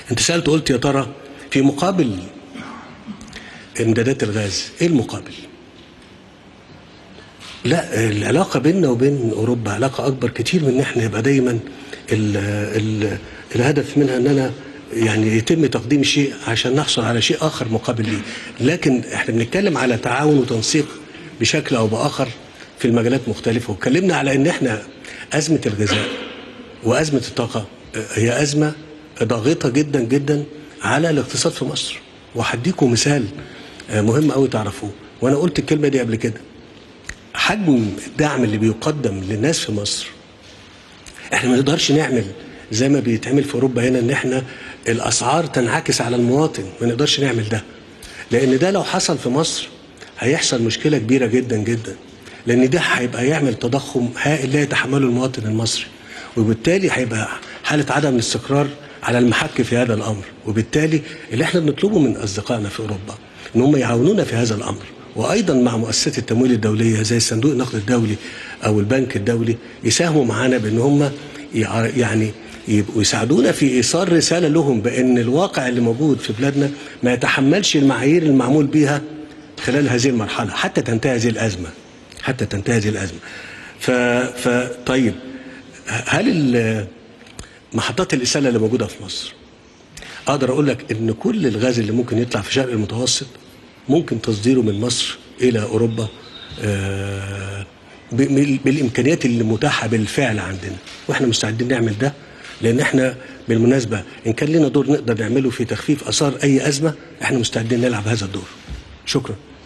انت سالت قلت يا ترى في مقابل امدادات الغاز ايه المقابل لا العلاقه بيننا وبين اوروبا علاقه اكبر كتير من ان احنا يبقى دايما ال ال الهدف منها ان انا يعني يتم تقديم شيء عشان نحصل على شيء اخر مقابل ليه لكن احنا بنتكلم على تعاون وتنسيق بشكل او باخر في المجالات مختلفه واتكلمنا على ان احنا ازمه الغذاء وازمه الطاقه هي ازمه ضاغطه جدا جدا على الاقتصاد في مصر وهديكم مثال مهم قوي تعرفوه وانا قلت الكلمه دي قبل كده حجم الدعم اللي بيقدم للناس في مصر احنا ما نقدرش نعمل زي ما بيتعمل في اوروبا هنا ان احنا الاسعار تنعكس على المواطن ما نقدرش نعمل ده لان ده لو حصل في مصر هيحصل مشكله كبيره جدا جدا لان ده هيبقى يعمل تضخم هائل لا يتحمله المواطن المصري وبالتالي هيبقى حاله عدم الاستقرار على المحك في هذا الامر وبالتالي اللي احنا بنطلبه من اصدقائنا في اوروبا ان هم يعاونونا في هذا الامر وايضا مع مؤسسات التمويل الدوليه زي صندوق النقد الدولي او البنك الدولي يساهموا معانا بان هم يعني يبقوا يساعدونا في ايصال رساله لهم بان الواقع اللي موجود في بلادنا ما يتحملش المعايير المعمول بها خلال هذه المرحله حتى تنتهي هذه الازمه حتى تنتهي هذه الازمه ف... ف طيب هل محطات الاساله اللي موجوده في مصر اقدر اقول لك ان كل الغاز اللي ممكن يطلع في الشرق المتوسط ممكن تصديره من مصر الى اوروبا بالامكانيات اللي متاحه بالفعل عندنا واحنا مستعدين نعمل ده لان احنا بالمناسبه ان كان لنا دور نقدر نعمله في تخفيف اثار اي ازمه احنا مستعدين نلعب هذا الدور شكرا